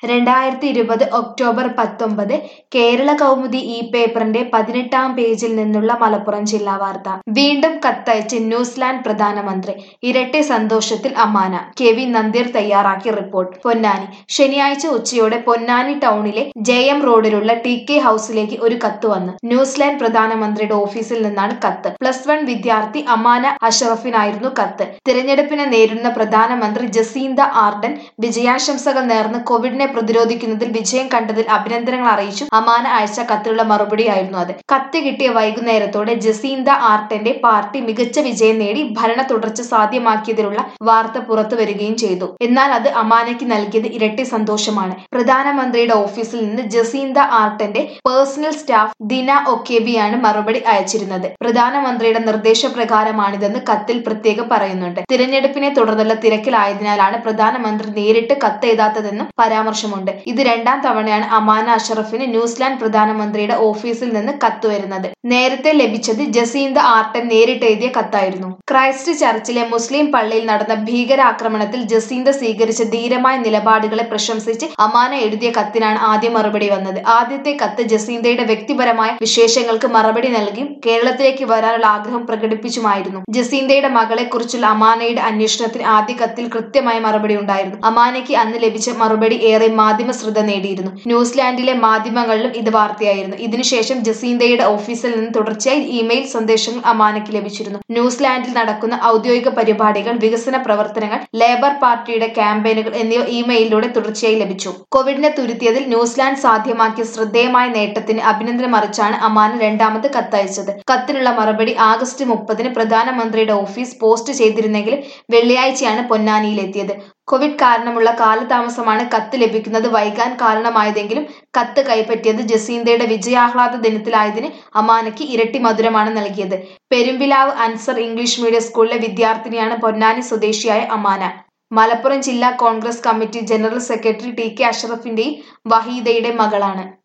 രണ്ടായിരത്തി ഇരുപത് ഒക്ടോബർ പത്തൊമ്പത് കേരള കൗമുദി ഈ പേപ്പറിന്റെ പതിനെട്ടാം പേജിൽ നിന്നുള്ള മലപ്പുറം ജില്ലാ വാർത്ത വീണ്ടും കത്തയച്ച് ന്യൂസിലാൻഡ് പ്രധാനമന്ത്രി ഇരട്ടി സന്തോഷത്തിൽ അമാന കെ വി നന്ദിർ തയ്യാറാക്കിയ റിപ്പോർട്ട് പൊന്നാനി ശനിയാഴ്ച ഉച്ചയോടെ പൊന്നാനി ടൗണിലെ ജെ എം റോഡിലുള്ള ടി കെ ഹൌസിലേക്ക് ഒരു കത്ത് വന്നു ന്യൂസിലാൻഡ് പ്രധാനമന്ത്രിയുടെ ഓഫീസിൽ നിന്നാണ് കത്ത് പ്ലസ് വൺ വിദ്യാർത്ഥി അമാന അഷറഫിനായിരുന്നു കത്ത് തിരഞ്ഞെടുപ്പിനെ നേരിടുന്ന പ്രധാനമന്ത്രി ജസീന്ത ആർഡൻ വിജയാശംസകൾ നേർന്ന് കോവിഡിനെ പ്രതിരോധിക്കുന്നതിൽ വിജയം കണ്ടതിൽ അഭിനന്ദനങ്ങൾ അറിയിച്ചു അമാന അയച്ച കത്തിലുള്ള മറുപടിയായിരുന്നു അത് കത്ത് കിട്ടിയ വൈകുന്നേരത്തോടെ ജസീന്ത ആർട്ടന്റെ പാർട്ടി മികച്ച വിജയം നേടി ഭരണ തുടർച്ച സാധ്യമാക്കിയതിലുള്ള വാർത്ത പുറത്തു വരികയും ചെയ്തു എന്നാൽ അത് അമാനയ്ക്ക് നൽകിയത് ഇരട്ടി സന്തോഷമാണ് പ്രധാനമന്ത്രിയുടെ ഓഫീസിൽ നിന്ന് ജസീന്ത ആർട്ടന്റെ പേഴ്സണൽ സ്റ്റാഫ് ദിന ഒക്കേബിയാണ് മറുപടി അയച്ചിരുന്നത് പ്രധാനമന്ത്രിയുടെ നിർദ്ദേശപ്രകാരമാണിതെന്ന് കത്തിൽ പ്രത്യേകം പറയുന്നുണ്ട് തിരഞ്ഞെടുപ്പിനെ തുടർന്നുള്ള തിരക്കിലായതിനാലാണ് പ്രധാനമന്ത്രി നേരിട്ട് കത്തെഴുതാത്തതെന്നും പരാമർശമുണ്ട് ഇത് രണ്ടാം തവണയാണ് അമാന അഷറഫിന് ന്യൂസിലാൻഡ് പ്രധാനമന്ത്രിയുടെ ഓഫീസിൽ നിന്ന് കത്ത് വരുന്നത് നേരത്തെ ലഭിച്ചത് ജസീന്ത ആർട്ടൻ നേരിട്ട് എഴുതിയ കത്തായിരുന്നു ക്രൈസ്റ്റ് ചർച്ചിലെ മുസ്ലിം പള്ളിയിൽ നടന്ന ഭീകരാക്രമണത്തിൽ ജസീന്ത സ്വീകരിച്ച ധീരമായ നിലപാടുകളെ പ്രശംസിച്ച് അമാന എഴുതിയ കത്തിനാണ് ആദ്യം മറുപടി വന്നത് ആദ്യത്തെ കത്ത് ജസീന്തയുടെ വ്യക്തിപരമായ വിശേഷങ്ങൾക്ക് മറുപടി നൽകിയും കേരളത്തിലേക്ക് വരാനുള്ള ആഗ്രഹം പ്രകടിപ്പിച്ചുമായിരുന്നു ജസീന്തയുടെ മകളെ കുറിച്ചുള്ള അമാനയുടെ അന്വേഷണത്തിന് ആദ്യ കത്തിൽ കൃത്യമായ മറുപടി ഉണ്ടായിരുന്നു അമാനയ്ക്ക് അന്ന് ലഭിച്ച മറുപടി ഏറെ മാധ്യമ ശ്രദ്ധ നേടിയിരുന്നു ന്യൂസിലാൻഡിലെ മാധ്യമങ്ങളിലും ഇത് വാർത്തയായിരുന്നു ഇതിനുശേഷം ജസീന്തയുടെ ഓഫീസിൽ നിന്ന് തുടർച്ചയായി ഇമെയിൽ സന്ദേശങ്ങൾ അമാനയ്ക്ക് ലഭിച്ചിരുന്നു ന്യൂസിലാൻഡിൽ നടക്കുന്ന ഔദ്യോഗിക പരിപാടികൾ വികസന പ്രവർത്തനങ്ങൾ ലേബർ പാർട്ടിയുടെ ക്യാമ്പയിനുകൾ എന്നിവ ഇമെയിലിലൂടെ തുടർച്ചയായി ലഭിച്ചു കോവിഡിനെ തുരുത്തിയതിൽ ന്യൂസിലാൻഡ് സാധ്യമാക്കിയ ശ്രദ്ധേയമായ നേട്ടത്തിന് അഭിനന്ദനം അറിയിച്ചാണ് അമാന രണ്ടാമത് കത്തയച്ചത് കത്തിനുള്ള മറുപടി ആഗസ്റ്റ് മുപ്പതിന് പ്രധാനമന്ത്രിയുടെ ഓഫീസ് പോസ്റ്റ് ചെയ്തിരുന്നെങ്കിലും വെള്ളിയാഴ്ചയാണ് പൊന്നാനിയിലെത്തിയത് കോവിഡ് കാരണമുള്ള കാലതാമസമാണ് കത്ത് ലഭിക്കുന്നത് വൈകാൻ കാരണമായതെങ്കിലും കത്ത് കൈപ്പറ്റിയത് ജസീന്തയുടെ വിജയാഹ്ലാദ ദിനത്തിലായതിന് അമാനയ്ക്ക് ഇരട്ടി മധുരമാണ് നൽകിയത് പെരുമ്പിലാവ് അൻസർ ഇംഗ്ലീഷ് മീഡിയം സ്കൂളിലെ വിദ്യാർത്ഥിനിയാണ് പൊന്നാനി സ്വദേശിയായ അമാന മലപ്പുറം ജില്ലാ Congress committee general secretary T K അഷറഫിന്റെയും വഹീദയുടെ മകളാണ്